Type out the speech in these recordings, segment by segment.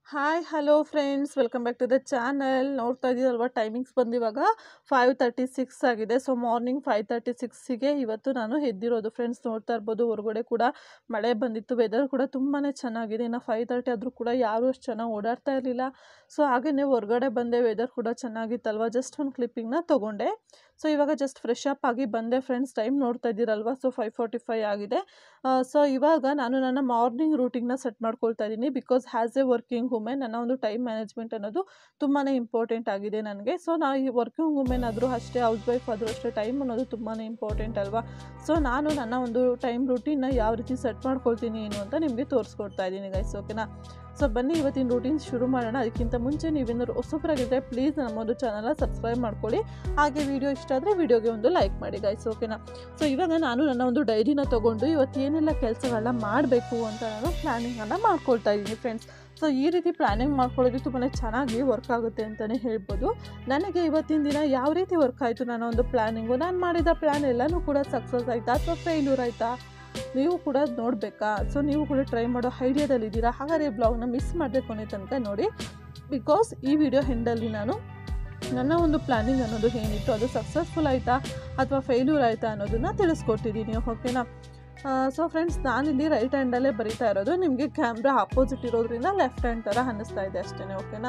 hi hello friends welcome back to the channel ನೋಡ್ತಾ ಇದ್ದೀರಲ್ವ timings ಬಂದು ಇವಾಗ ಫೈವ್ ತರ್ಟಿ ಸಿಕ್ಸ್ ಆಗಿದೆ ಸೊ ಮಾರ್ನಿಂಗ್ ಫೈವ್ ತರ್ಟಿ ಸಿಕ್ಸಿಗೆ ಇವತ್ತು ನಾನು ಎದ್ದಿರೋದು ಫ್ರೆಂಡ್ಸ್ ನೋಡ್ತಾ ಇರ್ಬೋದು ಹೊರಗಡೆ ಕೂಡ ಮಳೆ ಬಂದಿತ್ತು ವೆದರ್ ಕೂಡ ತುಂಬಾ ಚೆನ್ನಾಗಿದೆ ಇನ್ನು ಫೈವ್ ತರ್ಟಿ ಆದರೂ ಕೂಡ ಯಾರೂ ಅಷ್ಟು ಚೆನ್ನಾಗಿ ಓಡಾಡ್ತಾ ಇರಲಿಲ್ಲ ಸೊ ಹಾಗೆಯೇ ಹೊರಗಡೆ ಬಂದೆ ವೆದರ್ ಕೂಡ ಚೆನ್ನಾಗಿತ್ತಲ್ವ ಜಸ್ಟ್ ಒಂದು ಕ್ಲಿಪ್ಪಿಂಗ್ನ ತೊಗೊಂಡೆ ಸೊ ಇವಾಗ ಜಸ್ಟ್ ಫ್ರೆಶ್ ಅಪ್ ಆಗಿ ಬಂದೆ ಫ್ರೆಂಡ್ಸ್ ಟೈಮ್ ನೋಡ್ತಾ ಇದ್ದೀರಲ್ವ ಸೊ ಫೈವ್ ಫಾರ್ಟಿ ಫೈವ್ ಆಗಿದೆ ಸೊ ಇವಾಗ ನಾನು ನನ್ನ ಮಾರ್ನಿಂಗ್ ರೂಟೀನ್ನ ಸೆಟ್ ಮಾಡ್ಕೊಳ್ತಾ ಇದ್ದೀನಿ because has a working women ನನ್ನ ಒಂದು ಟೈಮ್ ಮ್ಯಾನೇಜ್ಮೆಂಟ್ ಅನ್ನೋದು ತುಂಬಾ ಇಂಪಾರ್ಟೆಂಟ್ ಆಗಿದೆ ನನಗೆ ಸೊ ನಾ ಈ ವರ್ಕಿಂಗ್ ವುಮೆನ್ ಆದರೂ ಅಷ್ಟೇ ಹೌಸ್ ವೈಫ್ ಆದರೂ ಅಷ್ಟೇ ಟೈಮ್ ಅನ್ನೋದು ತುಂಬಾ ಇಂಪಾರ್ಟೆಂಟ್ ಅಲ್ವಾ ಸೊ ನಾನು ನನ್ನ ಒಂದು ಟೈಮ್ ರೂಟೀನ್ನ ಯಾವ ರೀತಿ ಸೆಟ್ ಮಾಡ್ಕೊಳ್ತೀನಿ ಏನು ಅಂತ ನಿಮಗೆ ತೋರಿಸ್ಕೊಡ್ತಾ ಇದ್ದೀನಿ ಗೈಸ್ ಓಕೆನಾ ಸೊ ಬನ್ನಿ ಇವತ್ತಿನ ರೂಟೀನ್ ಶುರು ಮಾಡೋಣ ಅದಕ್ಕಿಂತ ಮುಂಚೆ ನೀವೇನಾದ್ರು ಹೊಸಬ್ರಾಗಿದ್ದರೆ ಪ್ಲೀಸ್ ನಮ್ಮೊಂದು ಚಾನಲ್ನ ಸಬ್ಸ್ಕ್ರೈಬ್ ಮಾಡ್ಕೊಳ್ಳಿ ಹಾಗೆ ವಿಡಿಯೋ ಇಷ್ಟ ಆದರೆ ವಿಡಿಯೋಗೆ ಒಂದು ಲೈಕ್ ಮಾಡಿ ಗೈಸ್ ಓಕೆನಾ ಸೊ ಇವಾಗ ನಾನು ನನ್ನ ಒಂದು ಡೈರಿನ ತೊಗೊಂಡು ಇವತ್ತು ಏನೆಲ್ಲ ಕೆಲಸಗಳನ್ನ ಮಾಡಬೇಕು ಅಂತ ನಾನು ಪ್ಲ್ಯಾನಿಂಗನ್ನು ಮಾಡ್ಕೊಳ್ತಾ ಇದ್ದೀನಿ ಫ್ರೆಂಡ್ಸ್ ಸೊ ಈ ರೀತಿ ಪ್ಲ್ಯಾನಿಂಗ್ ಮಾಡ್ಕೊಳ್ಳೋದು ತುಂಬಾ ಚೆನ್ನಾಗಿ ವರ್ಕ್ ಆಗುತ್ತೆ ಅಂತಲೇ ಹೇಳ್ಬೋದು ನನಗೆ ಇವತ್ತಿನ ದಿನ ಯಾವ ರೀತಿ ವರ್ಕ್ ಆಯಿತು ನನ್ನ ಒಂದು ಪ್ಲ್ಯಾನಿಂಗು ನಾನು ಮಾಡಿದ ಪ್ಲ್ಯಾನ್ ಎಲ್ಲನೂ ಕೂಡ ಸಕ್ಸಸ್ ಆಯಿತಾ ಅಥವಾ ಫೇಲ್ಯೂರ್ ಆಯಿತಾ ನೀವು ಕೂಡ ನೋಡಬೇಕಾ ಸೊ ನೀವು ಕೂಡ ಟ್ರೈ ಮಾಡೋ ಐಡಿಯಾದಲ್ಲಿದ್ದೀರಾ ಹಾಗಾದ್ರೆ ಈ ಬ್ಲಾಗ್ನ ಮಿಸ್ ಮಾಡಬೇಕು ಅನ್ನೋ ತನಕ ನೋಡಿ ಬಿಕಾಸ್ ಈ ವಿಡಿಯೋ ಹೆಂಡಲ್ಲಿ ನಾನು ನನ್ನ ಒಂದು ಪ್ಲ್ಯಾನಿಂಗ್ ಅನ್ನೋದು ಏನಿತ್ತು ಅದು ಸಕ್ಸಸ್ಫುಲ್ ಆಯಿತಾ ಅಥವಾ ಫೇಲ್ಯೂರ್ ಆಯಿತಾ ಅನ್ನೋದನ್ನು ತಿಳಿಸ್ಕೊಟ್ಟಿದ್ದೀನಿ ಓಕೆನಾ ಸೊ ಫ್ರೆಂಡ್ಸ್ ನಾನಿಲ್ಲಿ ರೈಟ್ ಹ್ಯಾಂಡಲ್ಲೇ ಬರಿತಾ ಇರೋದು ನಿಮಗೆ ಕ್ಯಾಮ್ರಾ ಆಪೋಸಿಟ್ ಇರೋದ್ರಿಂದ ಲೆಫ್ಟ್ ಹ್ಯಾಂಡ್ ಥರ ಅನ್ನಿಸ್ತಾ ಇದೆ ಅಷ್ಟೇ ಓಕೆನಾ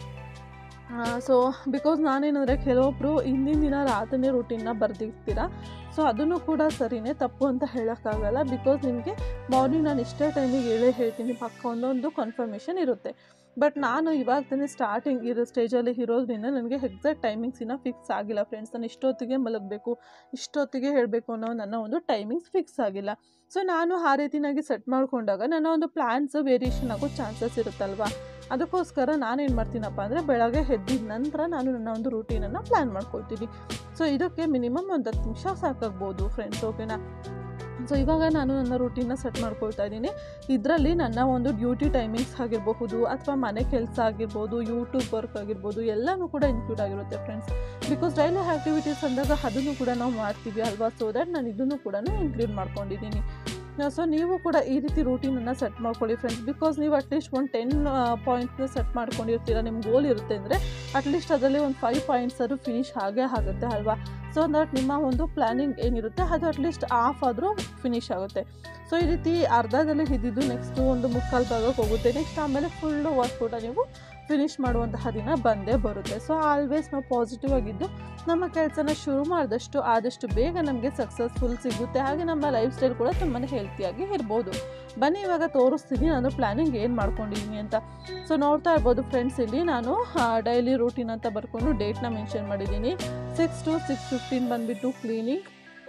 ಸೊ ಬಿಕಾಸ್ ನಾನೇನಂದರೆ ಕೆಲವೊಬ್ಬರು ಹಿಂದಿನ ದಿನ ರಾತ್ರಿನೇ ರೂಟೀನ್ನ ಬರೆದಿರ್ತೀರ ಸೊ ಅದನ್ನು ಕೂಡ ಸರಿನೇ ತಪ್ಪು ಅಂತ ಹೇಳೋಕ್ಕಾಗಲ್ಲ ಬಿಕಾಸ್ ನಿಮಗೆ ಮಾರ್ನಿಂಗ್ ನಾನು ಇಷ್ಟೇ ಟೈಮಿಗೆ ಹೇಳೇ ಹೇಳ್ತೀನಿ ಪಕ್ಕ ಒಂದೊಂದು ಕನ್ಫರ್ಮೇಷನ್ ಇರುತ್ತೆ ಬಟ್ ನಾನು ಇವಾಗ ತಾನೇ ಸ್ಟಾರ್ಟಿಂಗ್ ಇರೋ ಸ್ಟೇಜಲ್ಲಿ ಇರೋದ್ರಿಂದ ನನಗೆ ಎಕ್ಸಾಕ್ಟ್ ಟೈಮಿಂಗ್ಸ್ ಇನ್ನೂ ಫಿಕ್ಸ್ ಆಗಿಲ್ಲ ಫ್ರೆಂಡ್ಸ್ ನಾನು ಇಷ್ಟೊತ್ತಿಗೆ ಮಲಗಬೇಕು ಇಷ್ಟೊತ್ತಿಗೆ ಹೇಳಬೇಕು ಅನ್ನೋ ನನ್ನ ಒಂದು ಟೈಮಿಂಗ್ಸ್ ಫಿಕ್ಸ್ ಆಗಿಲ್ಲ ಸೊ ನಾನು ಆ ರೀತಿನಾಗಿ ಸೆಟ್ ಮಾಡ್ಕೊಂಡಾಗ ನನ್ನ ಒಂದು ಪ್ಲ್ಯಾನ್ಸ್ ವೇರಿಯೇಷನ್ ಆಗೋ ಚಾನ್ಸಸ್ ಇರುತ್ತಲ್ವಾ ಅದಕ್ಕೋಸ್ಕರ ನಾನೇನು ಮಾಡ್ತೀನಪ್ಪ ಅಂದರೆ ಬೆಳಗ್ಗೆ ಎದ್ದಿದ ನಂತರ ನಾನು ನನ್ನ ಒಂದು ರೂಟೀನನ್ನು ಪ್ಲ್ಯಾನ್ ಮಾಡ್ಕೊಳ್ತೀನಿ ಸೊ ಇದಕ್ಕೆ ಮಿನಿಮಮ್ ಒಂದು ಹತ್ತು ನಿಮಿಷ ಸಾಕಾಗ್ಬೋದು ಫ್ರೆಂಡ್ಸ್ ಓಕೆನಾ ಸೊ ಇವಾಗ ನಾನು ನನ್ನ ರೂಟೀನ್ನ ಸೆಟ್ ಮಾಡ್ಕೊಳ್ತಾ ಇದ್ದೀನಿ ಇದರಲ್ಲಿ ನನ್ನ ಒಂದು ಡ್ಯೂಟಿ ಟೈಮಿಂಗ್ಸ್ ಆಗಿರಬಹುದು ಅಥವಾ ಮನೆ ಕೆಲಸ ಆಗಿರ್ಬೋದು ಯೂಟ್ಯೂಬ್ ವರ್ಕ್ ಆಗಿರ್ಬೋದು ಎಲ್ಲನೂ ಕೂಡ ಇನ್ಕ್ಲೂಡ್ ಆಗಿರುತ್ತೆ ಫ್ರೆಂಡ್ಸ್ ಬಿಕಾಸ್ ಡೈಲಿ ಆ್ಯಕ್ಟಿವಿಟೀಸ್ ಅಂದಾಗ ಅದನ್ನು ಕೂಡ ನಾವು ಮಾಡ್ತೀವಿ ಅಲ್ವಾ ಸೊ ದ್ಯಾಟ್ ನಾನು ಇದನ್ನು ಕೂಡ ಇನ್ಕ್ಲೂಡ್ ಮಾಡ್ಕೊಂಡಿದ್ದೀನಿ ಸೊ ನೀವು ಕೂಡ ಈ ರೀತಿ ರೂಟೀನನ್ನು ಸೆಟ್ ಮಾಡ್ಕೊಳ್ಳಿ ಫ್ರೆಂಡ್ಸ್ ಬಿಕಾಸ್ ನೀವು ಅಟ್ಲೀಸ್ಟ್ ಒಂದು ಟೆನ್ ಪಾಯಿಂಟ್ಸ್ನ ಸೆಟ್ ಮಾಡ್ಕೊಂಡಿರ್ತೀರ ನಿಮ್ಮ ಗೋಲ್ ಇರುತ್ತೆ ಅಂದರೆ ಅಟ್ಲೀಸ್ಟ್ ಅದರಲ್ಲಿ ಒಂದು ಫೈವ್ ಪಾಯಿಂಟ್ಸ್ ಅದು ಫಿನಿಶ್ ಆಗೇ ಆಗುತ್ತೆ ಅಲ್ವಾ ಸೊ ದಟ್ ನಿಮ್ಮ ಒಂದು ಪ್ಲ್ಯಾನಿಂಗ್ ಏನಿರುತ್ತೆ ಅದು ಅಟ್ಲೀಸ್ಟ್ ಆಫ್ ಆದರೂ ಫಿನಿಶ್ ಆಗುತ್ತೆ ಸೊ ಈ ರೀತಿ ಅರ್ಧದಲ್ಲಿ ಇದ್ದಿದ್ದು ನೆಕ್ಸ್ಟು ಒಂದು ಮುಕ್ಕಾಲು ಭಾಗಕ್ಕೆ ಹೋಗುತ್ತೆ ನೆಕ್ಸ್ಟ್ ಆಮೇಲೆ ಫುಲ್ಲು ವರ್ಕ್ ಕೂಡ ನೀವು ಫಿನಿಶ್ ಮಾಡುವಂತಹ ದಿನ ಬಂದೇ ಬರುತ್ತೆ ಸೊ ಆಲ್ವೇಸ್ ನಾವು ಪಾಸಿಟಿವ್ ಆಗಿದ್ದು ನಮ್ಮ ಕೆಲಸನ ಶುರು ಮಾಡಿದಷ್ಟು ಆದಷ್ಟು ಬೇಗ ನಮಗೆ ಸಕ್ಸಸ್ಫುಲ್ ಸಿಗುತ್ತೆ ಹಾಗೆ ನಮ್ಮ ಲೈಫ್ ಸ್ಟೈಲ್ ಕೂಡ ತುಂಬಾ ಹೆಲ್ತಿಯಾಗಿ ಇರ್ಬೋದು ಬನ್ನಿ ಇವಾಗ ತೋರಿಸ್ತೀನಿ ನಾನು ಪ್ಲ್ಯಾನಿಂಗ್ ಏನು ಮಾಡ್ಕೊಂಡಿದ್ದೀನಿ ಅಂತ ಸೊ ನೋಡ್ತಾ ಇರ್ಬೋದು ಫ್ರೆಂಡ್ಸ್ ಇಲ್ಲಿ ನಾನು ಡೈಲಿ ರೂಟೀನ್ ಅಂತ ಬರ್ಕೊಂಡು ಡೇಟ್ನ ಮೆನ್ಷನ್ ಮಾಡಿದ್ದೀನಿ ಸಿಕ್ಸ್ ಟು ಸಿಕ್ಸ್ ಫಿಫ್ಟೀನ್ ಬಂದುಬಿಟ್ಟು ಕ್ಲೀನಿಂಗ್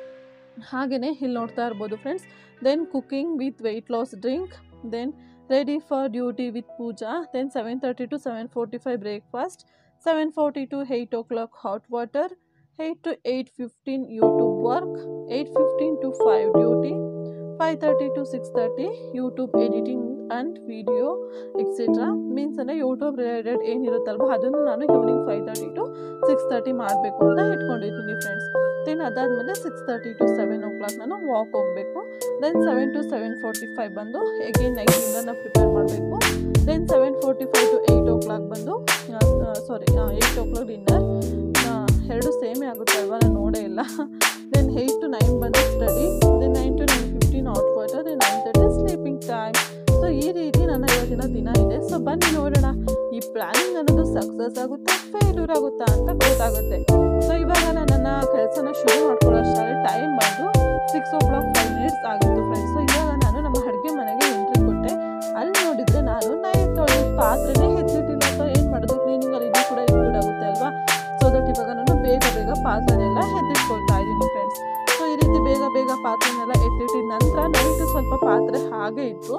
ಹಾಗೆಯೇ ಇಲ್ಲಿ ನೋಡ್ತಾ ಇರ್ಬೋದು friends then cooking with weight loss drink then ready for duty with puja then seven thirty to seven forty five breakfast seven forty to eight o'clock hot water eight to eight fifteen YouTube work eight fifteen to five duty five thirty to six thirty YouTube editing and video etcetera means ಅಂದರೆ YouTube related ಏನಿರುತ್ತಲ್ವ ಅದನ್ನು ನಾನು evening five thirty to six thirty ಮಾಡಬೇಕು ಅಂತ ಇಟ್ಕೊಂಡಿದ್ದೀನಿ friends then ಅದಾದಮೇಲೆ six thirty to seven o'clock ನಾನು walk ಹೋಗಬೇಕು then seven to seven forty five ಬಂದು ಎಗೇನ್ ನೈಟ್ ಡಿನ್ನರ್ನ ಪ್ರಿಪೇರ್ ಮಾಡಬೇಕು then seven forty five to eight o'clock ಬಂದು sorry eight o'clock dinner ಎರಡು ಸೇಮೇ ಆಗುತ್ತೆ ಅಲ್ವಾ ನಾನು ನೋಡೇ ಇಲ್ಲ ದೆನ್ ಏಯ್ಟ್ ಟು ನೈನ್ ಬಂದು study then nine to nine fifteen out water then nine thirty sleeping time so ಈ ರೀತಿ ನನ್ನ ಇವತ್ತಿನ ದಿನ ಇದೆ ಸೊ ಬನ್ನಿ ನೋಡೋಣ ಈ ಪ್ಲ್ಯಾನಿಂಗ್ ಅನ್ನೋದು ಸಕ್ಸಸ್ ಆಗುತ್ತಾ ಫೇಲ್ಯೂರ್ ಆಗುತ್ತಾ ಅಂತ ಗೊತ್ತಾಗುತ್ತೆ ಸೊ ಇವಾಗ ನಾನು ನನ್ನ ಕೆಲಸನ ಶುರು ಮಾಡ್ಕೊಳ್ಳೋಷ್ಟಾದ್ರೆ ಟೈಮ್ ಬಂದು six o'clock five minutes ಆಗಿತ್ತು ಫ್ರೆಂಡ್ಸ್ ಸೊ ಇವಾಗ ನಾನು ನಮ್ಮ ಅಡುಗೆ ಮನೆಗೆ ಎಂಟ್ರಿ ಕೊಟ್ಟೆ ಅಲ್ಲಿ ನೋಡಿದರೆ ನಾನು ನೈಟ್ ತೊಳೆದ ಪಾತ್ರೆನೇ ಹೆಚ್ಚಿಟ್ಟಿಲ್ಲ ಸೊ ಏನು ಮಾಡೋದು ಕ್ಲೀನಿಂಗಲ್ಲಿ ಇದು ಕೂಡ ಇನ್ಕ್ಲೂಡ್ ಆಗುತ್ತೆ ಅಲ್ವಾ ಸೊ ದಟ್ ಇವಾಗ ನಾನು ಬೇಗ ಬೇಗ ಪಾತ್ರೆನೆಲ್ಲ ಎತ್ತಿಟ್ಕೊಳ್ತಾ ಇದ್ದೀನಿ ಫ್ರೆಂಡ್ಸ್ ಸೊ ಈ ರೀತಿ ಬೇಗ ಬೇಗ ಪಾತ್ರೆನೆಲ್ಲ ಎತ್ತಿಟ್ಟಿದ ನಂತರ ನೈಟ್ ಸ್ವಲ್ಪ ಪಾತ್ರೆ ಹಾಗೆ ಇತ್ತು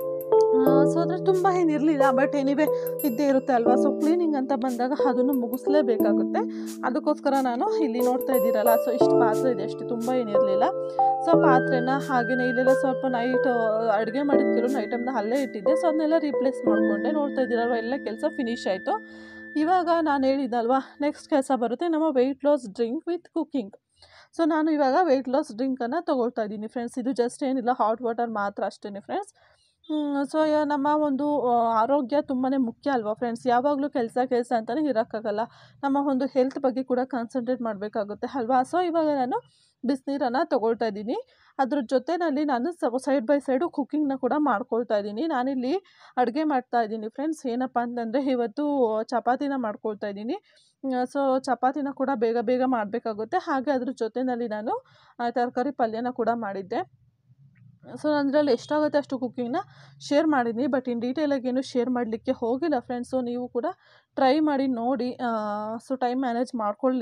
ಸೊ ಅದ್ರ ತುಂಬ ಏನಿರಲಿಲ್ಲ ಬಟ್ ಎನಿವೆ ಇದ್ದೇ ಇರುತ್ತೆ ಅಲ್ವಾ ಸೊ ಕ್ಲೀನಿಂಗ್ ಅಂತ ಬಂದಾಗ ಅದನ್ನು ಮುಗಿಸ್ಲೇಬೇಕಾಗುತ್ತೆ ಅದಕ್ಕೋಸ್ಕರ ನಾನು ಇಲ್ಲಿ ನೋಡ್ತಾ ಇದ್ದೀರಲ್ಲ ಸೊ ಇಷ್ಟು ಪಾತ್ರೆ ಇದೆ ಅಷ್ಟು ತುಂಬ ಏನಿರಲಿಲ್ಲ ಸೊ ಪಾತ್ರೆನ ಹಾಗೆಯೇ ಇಲ್ಲೆಲ್ಲ ಸ್ವಲ್ಪ ನೈಟ್ ಅಡುಗೆ ಮಾಡಿದ ಕೆಲವು ಐಟಮ್ನ ಅಲ್ಲೇ ಇಟ್ಟಿದ್ದೆ ಸೊ ಅದನ್ನೆಲ್ಲ ರೀಪ್ಲೇಸ್ ಮಾಡಿಕೊಂಡೆ ನೋಡ್ತಾ ಇದ್ದೀರಲ್ವ ಎಲ್ಲ ಕೆಲಸ ಫಿನಿಶ್ ಆಯಿತು ಇವಾಗ ನಾನು ಹೇಳಿದ್ದಲ್ವಾ ನೆಕ್ಸ್ಟ್ ಕೆಲಸ ಬರುತ್ತೆ ನಮ್ಮ weight loss drink with cooking so ನಾನು ಇವಾಗ ವೆಯ್ಟ್ ಲಾಸ್ ಡ್ರಿಂಕನ್ನು ತೊಗೊಳ್ತಾ ಇದ್ದೀನಿ ಫ್ರೆಂಡ್ಸ್ ಇದು ಜಸ್ಟ್ ಏನಿಲ್ಲ ಹಾಟ್ ವಾಟರ್ ಮಾತ್ರ ಅಷ್ಟೇ ಫ್ರೆಂಡ್ಸ್ ಸೊ ನಮ್ಮ ಒಂದು ಆ, ಆರೋಗ್ಯ ತುಂಬಾ ಮುಖ್ಯ ಅಲ್ವಾ ಫ್ರೆಂಡ್ಸ್ ಯಾವಾಗಲೂ ಕೆಲಸ ಕೆಲಸ ಅಂತಲೇ ಇರೋಕ್ಕಾಗಲ್ಲ ನಮ್ಮ ಒಂದು ಹೆಲ್ತ್ ಬಗ್ಗೆ ಕೂಡ ಕಾನ್ಸಂಟ್ರೇಟ್ ಮಾಡಬೇಕಾಗುತ್ತೆ ಅಲ್ವಾ ಸೊ ಇವಾಗ ನಾನು ಬಿಸಿನೀರನ್ನು ತೊಗೊಳ್ತಾ ಇದ್ದೀನಿ ಅದ್ರ ಜೊತೆಯಲ್ಲಿ ನಾನು ಸೈಡ್ ಬೈ ಸೈಡು ಕುಕ್ಕಿಂಗ್ನ ಕೂಡ ಮಾಡ್ಕೊಳ್ತಾ ಇದ್ದೀನಿ ನಾನಿಲ್ಲಿ ಅಡುಗೆ ಮಾಡ್ತಾ ಇದ್ದೀನಿ ಫ್ರೆಂಡ್ಸ್ ಏನಪ್ಪ ಅಂತಂದರೆ ಇವತ್ತು ಚಪಾತಿನ ಮಾಡ್ಕೊಳ್ತಾ ಇದ್ದೀನಿ ಸೊ ಚಪಾತಿನ ಕೂಡ ಬೇಗ ಬೇಗ ಮಾಡಬೇಕಾಗುತ್ತೆ ಹಾಗೆ ಅದ್ರ ಜೊತೆಯಲ್ಲಿ ನಾನು ಆ, ತರಕಾರಿ ಪಲ್ಯನ ಕೂಡ ಮಾಡಿದ್ದೆ ಸೊ ಅದರಲ್ಲಿ ಎಷ್ಟಾಗುತ್ತೆ ಅಷ್ಟು ಕುಕ್ಕಿಂಗ್ನ ಶೇರ್ ಮಾಡಿದ್ದೀನಿ ಬಟ್ ಇನ್ ಡೀಟೇಲಾಗಿ ಏನು ಶೇರ್ ಮಾಡಲಿಕ್ಕೆ ಹೋಗಿಲ್ಲ ಫ್ರೆಂಡ್ಸ್ ಸೊ ನೀವು ಕೂಡ ಟ್ರೈ ಮಾಡಿ ನೋಡಿ ಸೊ ಟೈಮ್ ಮ್ಯಾನೇಜ್ ಮಾಡ್ಕೊಳ್ಳಿ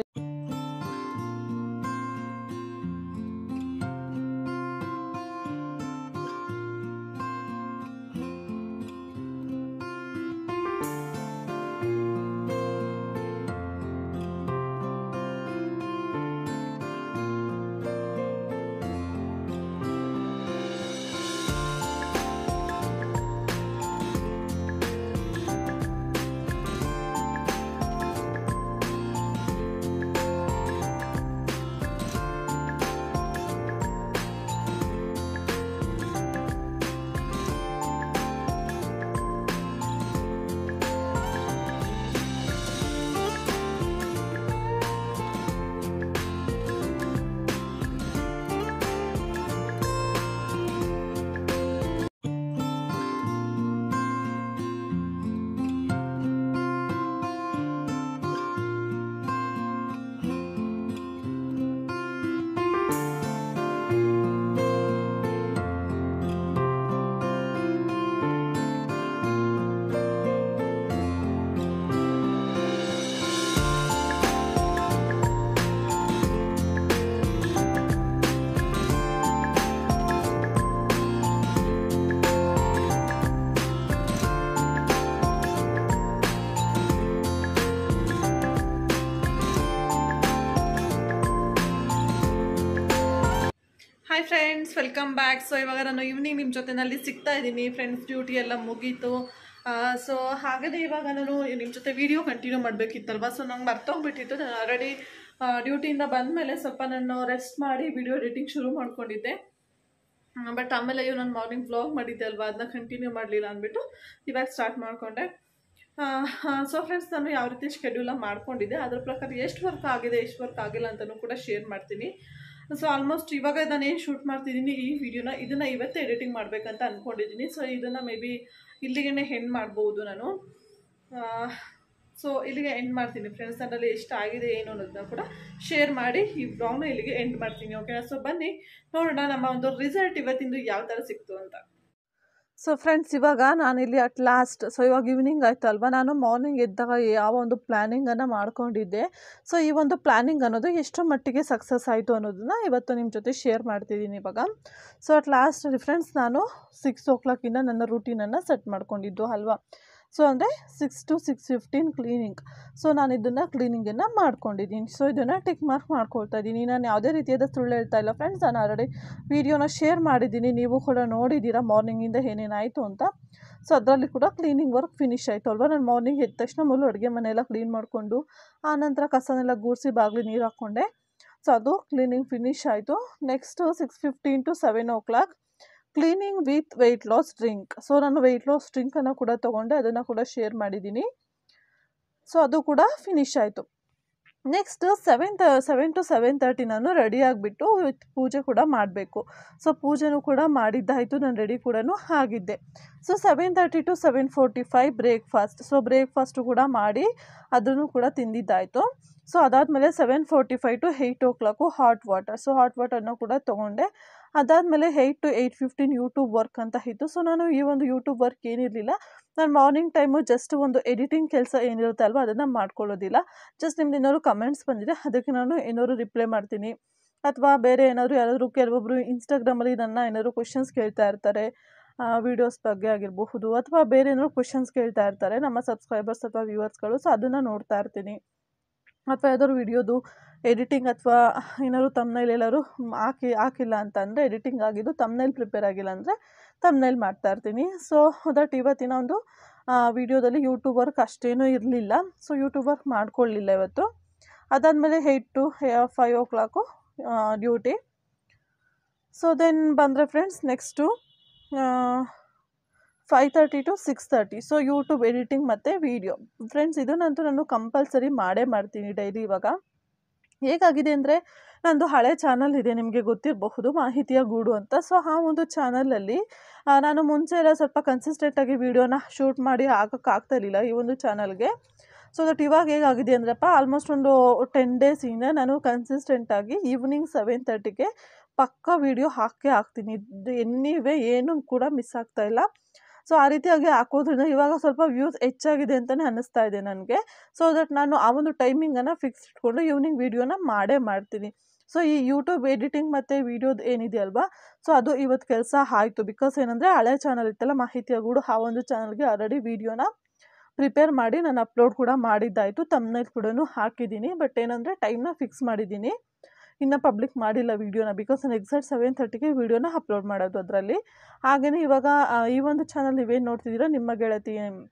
hi friends welcome back so ಇವಾಗ ನಾನು ಈವ್ನಿಂಗ್ ನಿಮ್ಮ ಜೊತೆನಲ್ಲಿ ಸಿಗ್ತಾ ಇದ್ದೀನಿ ಫ್ರೆಂಡ್ಸ್ ಡ್ಯೂಟಿ ಎಲ್ಲ ಮುಗೀತು ಸೊ ಹಾಗಾದರೆ ಇವಾಗ ನಾನು ನಿಮ್ಮ ಜೊತೆ ವಿಡಿಯೋ ಕಂಟಿನ್ಯೂ ಮಾಡಬೇಕಿತ್ತಲ್ವ ಸೊ ನಂಗೆ ಮರ್ತೋಗ್ಬಿಟ್ಟಿತ್ತು ನಾನು ಆಲ್ರೆಡಿ ಡ್ಯೂಟಿಯಿಂದ ಬಂದಮೇಲೆ ಸ್ವಲ್ಪ ನಾನು ರೆಸ್ಟ್ ಮಾಡಿ ವಿಡಿಯೋ ಎಡಿಟಿಂಗ್ ಶುರು ಮಾಡ್ಕೊಂಡಿದ್ದೆ ಬಟ್ ಆಮೇಲೆ ಅಯ್ಯೋ ನಾನು ಮಾರ್ನಿಂಗ್ ವ್ಲಾಗ್ ಮಾಡಿದ್ದೆ ಅಲ್ವಾ ಅದನ್ನ ಕಂಟಿನ್ಯೂ ಮಾಡಲಿಲ್ಲ ಅಂದ್ಬಿಟ್ಟು ಇವಾಗ ಸ್ಟಾರ್ಟ್ ಮಾಡಿಕೊಂಡೆ ಸೊ ಫ್ರೆಂಡ್ಸ್ ನಾನು ಯಾವ ರೀತಿ ಶೆಡ್ಯೂಲ ಮಾಡ್ಕೊಂಡಿದ್ದೆ ಅದ್ರ ಪ್ರಕಾರ ಎಷ್ಟು ವರ್ಕ್ ಆಗಿದೆ ಎಷ್ಟು ವರ್ಕ್ ಆಗಿಲ್ಲ ಅಂತಲೂ ಕೂಡ ಶೇರ್ ಮಾಡ್ತೀನಿ ಸೊ ಆಲ್ಮೋಸ್ಟ್ ಇವಾಗ ನಾನು ಏನು ಶೂಟ್ ಮಾಡ್ತಿದ್ದೀನಿ ಈ ವಿಡಿಯೋನ ಇದನ್ನು ಇವತ್ತೇ ಎಡಿಟಿಂಗ್ ಮಾಡಬೇಕಂತ ಅಂದ್ಕೊಂಡಿದ್ದೀನಿ ಸೊ ಇದನ್ನು ಮೇ ಬಿ ಇಲ್ಲಿಗೆ ಹೆಣ್ಣು ಮಾಡ್ಬೋದು ನಾನು ಸೊ ಇಲ್ಲಿಗೆ ಎಂಡ್ ಮಾಡ್ತೀನಿ ಫ್ರೆಂಡ್ಸ್ ನನ್ನಲ್ಲಿ ಎಷ್ಟು ಆಗಿದೆ ಏನು ಅನ್ನೋದನ್ನ ಕೂಡ ಶೇರ್ ಮಾಡಿ ಈ ಬ್ಲಾಗ್ನ ಇಲ್ಲಿಗೆ ಎಂಡ್ ಮಾಡ್ತೀನಿ ಓಕೆನಾ ಸೊ ಬನ್ನಿ ನೋಡೋಣ ನಮ್ಮ ಒಂದು ರಿಸಲ್ಟ್ ಇವತ್ತಿಂದು ಯಾವ ಥರ ಸಿಕ್ತು ಅಂತ ಸೊ ಫ್ರೆಂಡ್ಸ್ ಇವಾಗ ನಾನಿಲ್ಲಿ ಅಟ್ ಲಾಸ್ಟ್ ಸೊ ಇವಾಗ ಈವ್ನಿಂಗ್ ಆಯಿತು ಅಲ್ವಾ ನಾನು ಮಾರ್ನಿಂಗ್ ಎದ್ದಾಗ ಯಾವ ಒಂದು ಪ್ಲ್ಯಾನಿಂಗನ್ನು ಮಾಡ್ಕೊಂಡಿದ್ದೆ ಸೊ ಈ ಒಂದು ಪ್ಲ್ಯಾನಿಂಗ್ ಅನ್ನೋದು ಎಷ್ಟು ಮಟ್ಟಿಗೆ ಸಕ್ಸಸ್ ಆಯಿತು ಅನ್ನೋದನ್ನ ಇವತ್ತು ನಿಮ್ಮ ಜೊತೆ ಶೇರ್ ಮಾಡ್ತಿದ್ದೀನಿ ಇವಾಗ ಸೊ ಅಟ್ ಲಾಸ್ಟ್ ಫ್ರೆಂಡ್ಸ್ ನಾನು ಸಿಕ್ಸ್ ಓ ಕ್ಲಾಕಿಂದ ನನ್ನ ರೂಟೀನನ್ನು ಸೆಟ್ ಮಾಡ್ಕೊಂಡಿದ್ದು ಅಲ್ವಾ ಸೊ ಅಂದರೆ six to six fifteen cleaning so ನಾನು ಇದನ್ನು ಕ್ಲೀನಿಂಗನ್ನು ಮಾಡ್ಕೊಂಡಿದ್ದೀನಿ ಸೊ ಇದನ್ನು ಟಿಕ್ ಮಾರ್ಕ್ ಮಾಡ್ಕೊಳ್ತಾ ಇದ್ದೀನಿ ನಾನು ಯಾವುದೇ ರೀತಿಯಾದ ಸುಳ್ಳು ಹೇಳ್ತಾ ಇಲ್ಲ ಫ್ರೆಂಡ್ಸ್ ನಾನು ಆಲ್ರೆಡಿ ವೀಡಿಯೋನ ಶೇರ್ ಮಾಡಿದ್ದೀನಿ ನೀವು ಕೂಡ ನೋಡಿದ್ದೀರಾ ಮಾರ್ನಿಂಗಿಂದ ಏನೇನಾಯಿತು ಅಂತ ಸೊ ಅದರಲ್ಲಿ ಕೂಡ ಕ್ಲೀನಿಂಗ್ ವರ್ಕ್ ಫಿನಿಶ್ ಆಯಿತು ಅಲ್ವಾ ನಾನು ಮಾರ್ನಿಂಗ್ ಎದ್ದ ತಕ್ಷಣ ಮೊದಲು ಅಡುಗೆ ಮನೆಯೆಲ್ಲ ಕ್ಲೀನ್ ಮಾಡಿಕೊಂಡು ಆನಂತರ ಕಸನೆಲ್ಲ ಗೂಡಿಸಿ ಬಾಗಿಲು ನೀರು ಹಾಕ್ಕೊಂಡೆ ಸೊ ಅದು ಕ್ಲೀನಿಂಗ್ ಫಿನಿಶ್ ಆಯಿತು next six fifteen to seven o'clock cleaning with weight loss drink so ನಾನು ವೆಯ್ಟ್ ಲಾಸ್ ಡ್ರಿಂಕನ್ನು ಕೂಡ ತೊಗೊಂಡೆ ಅದನ್ನು ಕೂಡ ಶೇರ್ ಮಾಡಿದ್ದೀನಿ ಸೊ ಅದು ಕೂಡ ಫಿನಿಶ್ ಆಯಿತು ನೆಕ್ಸ್ಟ್ ಸೆವೆನ್ ತ ಸೆವೆನ್ ಟು ಸೆವೆನ್ ತರ್ಟಿ ನಾನು ರೆಡಿ ಆಗಿಬಿಟ್ಟು ಪೂಜೆ ಕೂಡ ಮಾಡಬೇಕು ಸೊ ಪೂಜೆನೂ ಕೂಡ ಮಾಡಿದ್ದಾಯಿತು ನಾನು ರೆಡಿ ಕೂಡ ಆಗಿದ್ದೆ so seven thirty to seven forty five breakfast so breakfast ಕೂಡ ಮಾಡಿ ಅದನ್ನು ಕೂಡ ತಿಂದಿದ್ದಾಯಿತು ಸೊ ಅದಾದಮೇಲೆ seven forty five to eight o'clock hot water so hot ವಾಟರ್ನ ಕೂಡ ತೊಗೊಂಡೆ ಅದಾದಮೇಲೆ eight to eight fifteen YouTube work ಅಂತ ಇತ್ತು ಸೊ ನಾನು ಈ ಒಂದು ಯೂಟ್ಯೂಬ್ ವರ್ಕ್ ಏನಿರಲಿಲ್ಲ ನಾನು ಮಾರ್ನಿಂಗ್ ಟೈಮು ಜಸ್ಟ್ ಒಂದು ಎಡಿಟಿಂಗ್ ಕೆಲಸ ಏನಿರುತ್ತೆ ಅಲ್ವ ಅದನ್ನು ಮಾಡ್ಕೊಳ್ಳೋದಿಲ್ಲ ಜಸ್ಟ್ ನಿಮ್ದು ಏನಾದ್ರು ಕಮೆಂಟ್ಸ್ ಬಂದಿದೆ ಅದಕ್ಕೆ ನಾನು ಏನಾದ್ರು ರಿಪ್ಲೈ ಮಾಡ್ತೀನಿ ಅಥವಾ ಬೇರೆ ಏನಾದರೂ ಯಾರಾದರೂ ಕೆಲವೊಬ್ಬರು ಇನ್ಸ್ಟಾಗ್ರಾಮಲ್ಲಿ ನನ್ನ ಏನಾದ್ರು ಕ್ವಶನ್ಸ್ ಕೇಳ್ತಾ ಇರ್ತಾರೆ ವೀಡಿಯೋಸ್ ಬಗ್ಗೆ ಆಗಿರಬಹುದು ಅಥವಾ ಬೇರೆ ಏನಾದ್ರು ಕ್ವಶನ್ಸ್ ಕೇಳ್ತಾ ಇರ್ತಾರೆ ನಮ್ಮ ಸಬ್ಸ್ಕ್ರೈಬರ್ಸ್ ಅಥವಾ ವ್ಯೂವರ್ಸ್ಗಳು ಸೊ ಅದನ್ನು ನೋಡ್ತಾ ಇರ್ತೀನಿ ಅಥವಾ ಯಾವ್ದಾದ್ರು ವಿಡಿಯೋದು ಎಡಿಟಿಂಗ್ ಅಥವಾ ಏನಾದ್ರು ತಮ್ನೈಲ್ ಎಲ್ಲರೂ ಹಾಕಿ ಹಾಕಿಲ್ಲ ಅಂತ ಅಂದರೆ ಎಡಿಟಿಂಗ್ ಆಗಿದ್ದು ತಮ್ನೈಲ್ ಪ್ರಿಪೇರ್ ಆಗಿಲ್ಲ ಅಂದರೆ ತಮ್ನೈಲ್ ಮಾಡ್ತಾ ಇರ್ತೀನಿ ಸೊ ದಟ್ ಇವತ್ತಿನ ಒಂದು ವಿಡಿಯೋದಲ್ಲಿ ಯೂಟ್ಯೂಬ್ ವರ್ಕ್ ಅಷ್ಟೇನೂ ಇರಲಿಲ್ಲ ಸೊ ಯೂಟ್ಯೂಬ್ ವರ್ಕ್ ಮಾಡ್ಕೊಳ್ಳಿಲ್ಲ ಇವತ್ತು ಅದಾದಮೇಲೆ eight to five o'clock duty so then ಬಂದರೆ friends next five thirty to six thirty so YouTube editing ಮತ್ತು ವೀಡಿಯೋ ಫ್ರೆಂಡ್ಸ್ ಇದನ್ನಂತೂ ನಾನು ಕಂಪಲ್ಸರಿ ಮಾಡೇ ಮಾಡ್ತೀನಿ ಡೈಲಿ ಇವಾಗ ಹೇಗಾಗಿದೆ ಅಂದರೆ ನಂದು ಹಳೆ ಚಾನಲ್ ಇದೆ ನಿಮಗೆ ಗೊತ್ತಿರಬಹುದು ಮಾಹಿತಿಯ ಗೂಡು ಅಂತ ಸೊ ಆ ಒಂದು ಚಾನಲಲ್ಲಿ ನಾನು ಮುಂಚೆ ಎಲ್ಲ ಸ್ವಲ್ಪ ಕನ್ಸಿಸ್ಟೆಂಟಾಗಿ ವೀಡಿಯೋನ ಶೂಟ್ ಮಾಡಿ ಹಾಕೋಕ್ಕಾಗ್ತಾ ಇರಲಿಲ್ಲ ಈ ಒಂದು ಚಾನಲ್ಗೆ ಸೊ ದಟ್ ಇವಾಗ ಹೇಗಾಗಿದೆ ಅಂದ್ರಪ್ಪ ಆಲ್ಮೋಸ್ಟ್ ಒಂದು ಟೆನ್ ಡೇಸಿಂದ ನಾನು ಕನ್ಸಿಸ್ಟೆಂಟಾಗಿ ಈವ್ನಿಂಗ್ ಸೆವೆನ್ ತರ್ಟಿಗೆ ಪಕ್ಕ ವೀಡಿಯೋ ಹಾಕೇ ಹಾಕ್ತೀನಿ ಇದು ಎನಿವೆ ಏನೂ ಕೂಡ ಮಿಸ್ ಆಗ್ತಾ ಇಲ್ಲ ಸೊ ಆ ರೀತಿಯಾಗಿ ಹಾಕೋದ್ರಿಂದ ಇವಾಗ ಸ್ವಲ್ಪ ವ್ಯೂಸ್ ಹೆಚ್ಚಾಗಿದೆ ಅಂತಲೇ ಅನ್ನಿಸ್ತಾ ಇದೆ ನನಗೆ ಸೊ ದಟ್ ನಾನು ಆ ಒಂದು ಟೈಮಿಂಗನ್ನು ಫಿಕ್ಸ್ ಇಟ್ಕೊಂಡು ಈವ್ನಿಂಗ್ ವೀಡಿಯೋನ ಮಾಡೇ ಮಾಡ್ತೀನಿ ಸೊ ಈ ಯೂಟ್ಯೂಬ್ ಎಡಿಟಿಂಗ್ ಮತ್ತು ವೀಡಿಯೋದು ಏನಿದೆ ಅಲ್ವಾ ಸೊ ಅದು ಇವತ್ತು ಕೆಲಸ ಆಯಿತು ಬಿಕಾಸ್ ಏನಂದರೆ ಹಳೆ ಚಾನಲ್ ಇತ್ತಲ್ಲ ಮಾಹಿತಿಯ ಗೂಡು ಆ ಒಂದು ಚಾನಲ್ಗೆ ಆಲ್ರೆಡಿ ವೀಡಿಯೋನ ಪ್ರಿಪೇರ್ ಮಾಡಿ ನಾನು ಅಪ್ಲೋಡ್ ಕೂಡ ಮಾಡಿದ್ದಾಯಿತು ತಮ್ಮನೇಲಿ ಕೂಡ ಹಾಕಿದ್ದೀನಿ ಬಟ್ ಏನಂದರೆ ಟೈಮ್ನ ಫಿಕ್ಸ್ ಮಾಡಿದ್ದೀನಿ ಇನ್ನು ಪಬ್ಲಿಕ್ ಮಾಡಿಲ್ಲ ವೀಡಿಯೋನ ಬಿಕಾಸ್ ನಾನು ಎಕ್ಸಾಕ್ಟ್ ಸೆವೆನ್ ತರ್ಟಿಗೆ ವೀಡಿಯೋನ ಅಪ್ಲೋಡ್ ಮಾಡೋದು ಅದರಲ್ಲಿ ಹಾಗೆಯೇ ಇವಾಗ ಆ, ಈ ಒಂದು ಚಾನಲ್ ನೀವೇನು ನೋಡ್ತಿದ್ದೀರಾ ನಿಮ್ಮ ಗೆಳತಿ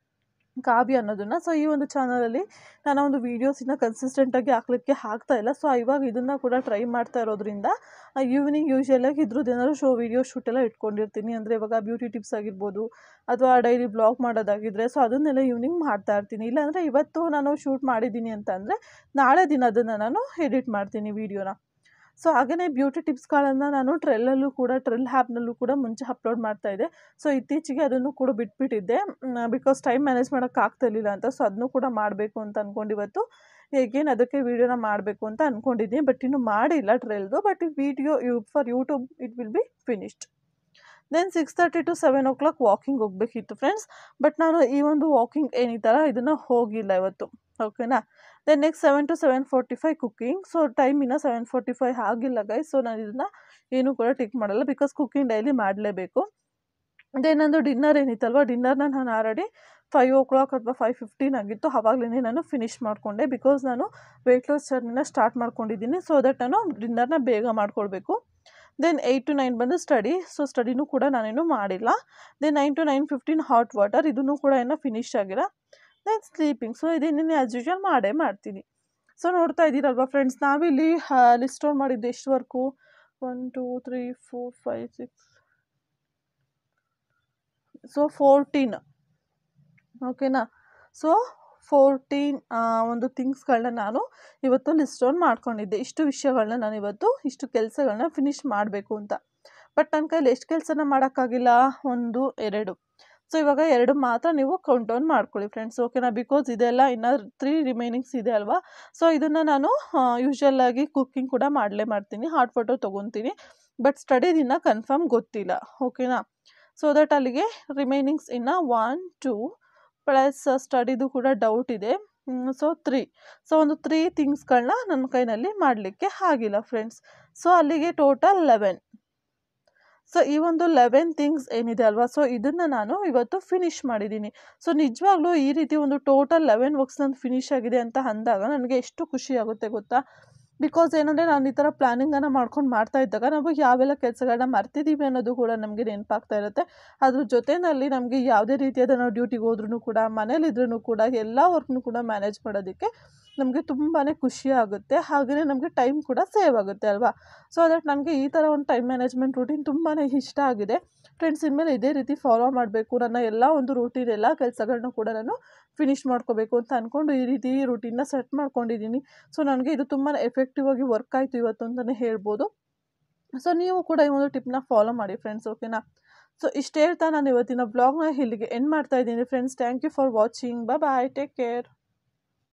ಕಾವ್ಯ ಅನ್ನೋದನ್ನು ಸೊ ಈ ಒಂದು ಚಾನಲಲ್ಲಿ ನಾನು ಒಂದು ವೀಡಿಯೋಸಿನ ಕನ್ಸಿಸ್ಟೆಂಟಾಗಿ ಹಾಕ್ಲಿಕ್ಕೆ ಆಗ್ತಾ ಇಲ್ಲ ಸೊ ಇವಾಗ ಇದನ್ನು ಕೂಡ ಟ್ರೈ ಮಾಡ್ತಾ ಇರೋದ್ರಿಂದ ಈವ್ನಿಂಗ್ ಯೂಶ್ವಲಾಗಿ ಇದ್ರದ್ದು ಏನಾದ್ರು ಶೋ ವೀಡಿಯೋ ಶೂಟ್ ಎಲ್ಲ ಇಟ್ಕೊಂಡಿರ್ತೀನಿ ಅಂದರೆ ಇವಾಗ ಬ್ಯೂಟಿ ಟಿಪ್ಸ್ ಆಗಿರ್ಬೋದು ಅಥವಾ ಡೈಲಿ ಬ್ಲಾಗ್ ಮಾಡೋದಾಗಿದ್ದರೆ ಸೊ ಅದನ್ನೆಲ್ಲ ಈವ್ನಿಂಗ್ ಮಾಡ್ತಾ ಇರ್ತೀನಿ ಇಲ್ಲಾಂದರೆ ಇವತ್ತು ನಾನು ಶೂಟ್ ಮಾಡಿದ್ದೀನಿ ಅಂತ ಅಂದರೆ ನಾಳೆ ದಿನ ಅದನ್ನು ನಾನು ಎಡಿಟ್ ಮಾಡ್ತೀನಿ ವೀಡಿಯೋನ ಸೊ ಹಾಗೆಯೇ ಬ್ಯೂಟಿ ಟಿಪ್ಸ್ಗಳನ್ನು ನಾನು ಟ್ರೆಲ್ಲಲ್ಲೂ ಕೂಡ ಟ್ರೆಲ್ ಆ್ಯಪ್ನಲ್ಲೂ ಕೂಡ ಮುಂಚೆ ಅಪ್ಲೋಡ್ ಮಾಡ್ತಾ ಇದ್ದೆ ಸೊ ಇತ್ತೀಚೆಗೆ ಅದನ್ನು ಕೂಡ ಬಿಟ್ಬಿಟ್ಟಿದ್ದೆ ಬಿಕಾಸ್ ಟೈಮ್ ಮ್ಯಾನೇಜ್ ಮಾಡೋಕ್ಕೆ ಆಗ್ತಿರ್ಲಿಲ್ಲ ಅಂತ ಸೊ ಅದನ್ನು ಕೂಡ ಮಾಡಬೇಕು ಅಂತ ಅಂದ್ಕೊಂಡು ಇವತ್ತು ಹೇಗೇನು ಅದಕ್ಕೆ ವೀಡಿಯೋನ ಮಾಡಬೇಕು ಅಂತ ಅಂದ್ಕೊಂಡಿದ್ದೀನಿ ಬಟ್ ಇನ್ನೂ ಮಾಡಿಲ್ಲ ಟ್ರೆಲ್ದು but video you for YouTube it will be finished then six thirty to seven o'clock walking ಹೋಗಬೇಕಿತ್ತು ಫ್ರೆಂಡ್ಸ್ ಬಟ್ ನಾನು ಈ ಒಂದು ವಾಕಿಂಗ್ ಏನಿತ್ತಲ್ಲ ಇದನ್ನು ಹೋಗಿಲ್ಲ ಇವತ್ತು ಓಕೆನಾ then next seven to seven forty five cooking so time ಇನ್ನೂ ಸೆವೆನ್ ಫೋರ್ಟಿ ಫೈವ್ ಆಗಿಲ್ಲ ಗೈ ಸೊ ನಾನು ಇದನ್ನು ಏನೂ ಕೂಡ ಟಿಕ್ ಮಾಡಲ್ಲ ಬಿಕಾಸ್ ಕುಕ್ಕಿಂಗ್ ಡೈಲಿ ಮಾಡಲೇಬೇಕು ದೆನ್ ನಂದು ಡಿನ್ನರ್ ಏನಿತ್ತಲ್ವ ಡಿನ್ನರ್ನ ನಾನು ಆಲ್ರೆಡಿ ಫೈವ್ ಓ ಕ್ಲಾಕ್ ಅಥವಾ ಫೈವ್ ಫಿಫ್ಟೀನ್ ಆಗಿತ್ತು ಆವಾಗಲೇ ನಾನು ಫಿನಿಷ್ ಮಾಡಿಕೊಂಡೆ ಬಿಕಾಸ್ ನಾನು ವೆಯ್ಟ್ ಲಾಸ್ ಜರ್ನಿನ ಸ್ಟಾರ್ಟ್ ಮಾಡ್ಕೊಂಡಿದ್ದೀನಿ ಸೊ ದಟ್ ನಾನು ಡಿನ್ನರ್ನ ಬೇಗ ಮಾಡ್ಕೊಳ್ಬೇಕು ದೆನ್ ಏಯ್ಟ್ ಟು ನೈನ್ ಬಂದು ಸ್ಟಡಿ ಸೊ ಸ್ಟಡಿನೂ ಕೂಡ ನಾನೇನು ಮಾಡಿಲ್ಲ then nine to nine fifteen hot water ಇದನ್ನು ಕೂಡ ಏನೋ ಫಿನಿಶ್ ಆಗಿಲ್ಲ ದೆನ್ ಸ್ಲೀಪಿಂಗ್ ಸೊ ಇದನ್ನು ಆ್ಯಸ್ ಯೂಶುವಲ್ ಮಾಡೇ ಮಾಡ್ತೀನಿ ಸೊ ನೋಡ್ತಾ ಇದ್ದೀರಲ್ವಾ ಫ್ರೆಂಡ್ಸ್ ನಾವಿಲ್ಲಿ ಲಿಸ್ಟ್ ಔಟ್ ಮಾಡಿದ್ದು ಎಷ್ಟು work one two three four five six so fourteen ಓಕೆನಾ ಸೊ ಫೋರ್ಟೀನ್ ಒಂದು ಥಿಂಗ್ಸ್ಗಳನ್ನ ನಾನು ಇವತ್ತು ಲಿಸ್ಟ್ ಡೌನ್ ಮಾಡ್ಕೊಂಡಿದ್ದೆ ಇಷ್ಟು ವಿಷಯಗಳನ್ನ ನಾನು ಇವತ್ತು ಇಷ್ಟು ಕೆಲಸಗಳನ್ನ ಫಿನಿಷ್ ಮಾಡಬೇಕು ಅಂತ ಬಟ್ ನನ್ನ ಕೈಲಿ ಎಷ್ಟು ಕೆಲಸನ ಮಾಡೋಕ್ಕಾಗಿಲ್ಲ ಒಂದು ಎರಡು ಸೊ ಇವಾಗ ಎರಡು ಮಾತ್ರ ನೀವು ಕೌಂಟ್ ಡೌನ್ ಮಾಡ್ಕೊಳ್ಳಿ ಫ್ರೆಂಡ್ಸ್ ಓಕೆನಾ ಬಿಕಾಸ್ ಇದೆಲ್ಲ ಇನ್ನು ತ್ರೀ ರಿಮೈನಿಂಗ್ಸ್ ಇದೆ ಅಲ್ವಾ ಸೊ ಇದನ್ನು ನಾನು ಯೂಶ್ವಲ್ ಆಗಿ ಕುಕ್ಕಿಂಗ್ ಕೂಡ ಮಾಡಲೇ ಮಾಡ್ತೀನಿ ಹಾಟ್ ಫೋಟೋ ತೊಗೊತೀನಿ ಬಟ್ ಸ್ಟಡಿದಿನ್ನ ಕನ್ಫರ್ಮ್ ಗೊತ್ತಿಲ್ಲ ಓಕೆನಾ ಸೊ ದಟ್ ಅಲ್ಲಿಗೆ ರಿಮೈನಿಂಗ್ಸ್ ಇನ್ನು ಒನ್ ಟೂ ಪ್ಲಸ್ ಸ್ಟಡಿದು ಕೂಡ ಡೌಟ್ ಇದೆ ಸೊ ತ್ರೀ ಸೊ ಒಂದು ತ್ರೀ ಥಿಂಗ್ಸ್ಗಳನ್ನ ನನ್ನ ಕೈನಲ್ಲಿ ಮಾಡಲಿಕ್ಕೆ ಆಗಿಲ್ಲ ಫ್ರೆಂಡ್ಸ್ ಸೊ ಅಲ್ಲಿಗೆ ಟೋಟಲ್ ಲೆವೆನ್ ಸೊ ಈ ಒಂದು ಲೆವೆನ್ ಥಿಂಗ್ಸ್ ಏನಿದೆ ಅಲ್ವಾ ಸೊ ಇದನ್ನು ನಾನು ಇವತ್ತು ಫಿನಿಷ್ ಮಾಡಿದ್ದೀನಿ ಸೊ ನಿಜವಾಗ್ಲೂ ಈ ರೀತಿ ಒಂದು ಟೋಟಲ್ ಲೆವೆನ್ ವರ್ಕ್ಸ್ ನಂದು ಫಿನಿಷ್ ಆಗಿದೆ ಅಂತ ಅಂದಾಗ ನನಗೆ ಎಷ್ಟು ಖುಷಿ ಆಗುತ್ತೆ ಗೊತ್ತಾ ಬಿಕಾಸ್ ಏನಂದರೆ ನಾನು ಈ ಥರ ಪ್ಲ್ಯಾನಿಂಗನ್ನು ಮಾಡ್ಕೊಂಡು ಮಾಡ್ತಾ ಇದ್ದಾಗ ನಾವು ಯಾವೆಲ್ಲ ಕೆಲಸಗಳನ್ನ ಮರ್ತಿದ್ದೀವಿ ಅನ್ನೋದು ಕೂಡ ನಮಗೆ ನೆನಪಾಗ್ತಾ ಇರುತ್ತೆ ಅದ್ರ ಜೊತೆಯಲ್ಲಿ ನಮಗೆ ಯಾವುದೇ ರೀತಿಯಾದ ನಾವು ಡ್ಯೂಟಿಗೆ ಹೋದ್ರೂ ಕೂಡ ಮನೇಲಿದ್ರೂ ಕೂಡ ಎಲ್ಲ ವರ್ಕ್ನು ಕೂಡ ಮ್ಯಾನೇಜ್ ಮಾಡೋದಕ್ಕೆ ನಮಗೆ ತುಂಬಾ ಖುಷಿ ಆಗುತ್ತೆ ಹಾಗೆಯೇ ನಮಗೆ ಟೈಮ್ ಕೂಡ ಸೇವ್ ಆಗುತ್ತೆ ಅಲ್ವಾ ಸೊ ದಟ್ ನನಗೆ ಈ ಥರ ಒಂದು ಟೈಮ್ ಮ್ಯಾನೇಜ್ಮೆಂಟ್ ರೂಟೀನ್ ತುಂಬಾ ಇಷ್ಟ ಆಗಿದೆ ಫ್ರೆಂಡ್ಸ್ ಇನ್ಮೇಲೆ ಇದೇ ರೀತಿ ಫಾಲೋ ಮಾಡಬೇಕು ನನ್ನ ಎಲ್ಲ ಒಂದು ರೂಟೀನ್ ಎಲ್ಲ ಕೆಲಸಗಳನ್ನ ಕೂಡ ನಾನು ಫಿನಿಷ್ ಮಾಡ್ಕೋಬೇಕು ಅಂತ ಅಂದ್ಕೊಂಡು ಈ ರೀತಿ ರೂಟೀನ್ನ ಸೆಟ್ ಮಾಡ್ಕೊಂಡಿದ್ದೀನಿ ಸೊ ನನಗೆ ಇದು ತುಂಬಾ ಎಫೆಕ್ಟಿವ್ ಆಗಿ ವರ್ಕ್ ಆಯಿತು ಇವತ್ತು ಅಂತಲೇ ಹೇಳ್ಬೋದು ಸೊ ನೀವು ಕೂಡ ಈ ಒಂದು ಟಿಪ್ನ ಫಾಲೋ ಮಾಡಿ ಫ್ರೆಂಡ್ಸ್ ಓಕೆನಾ ಸೊ ಇಷ್ಟು ಹೇಳ್ತಾ ನಾನು ಇವತ್ತಿನ ಬ್ಲಾಗ್ನ ಇಲ್ಲಿಗೆ ಎಂಡ್ ಮಾಡ್ತಾ ಇದ್ದೀನಿ friends thank you for watching bye take care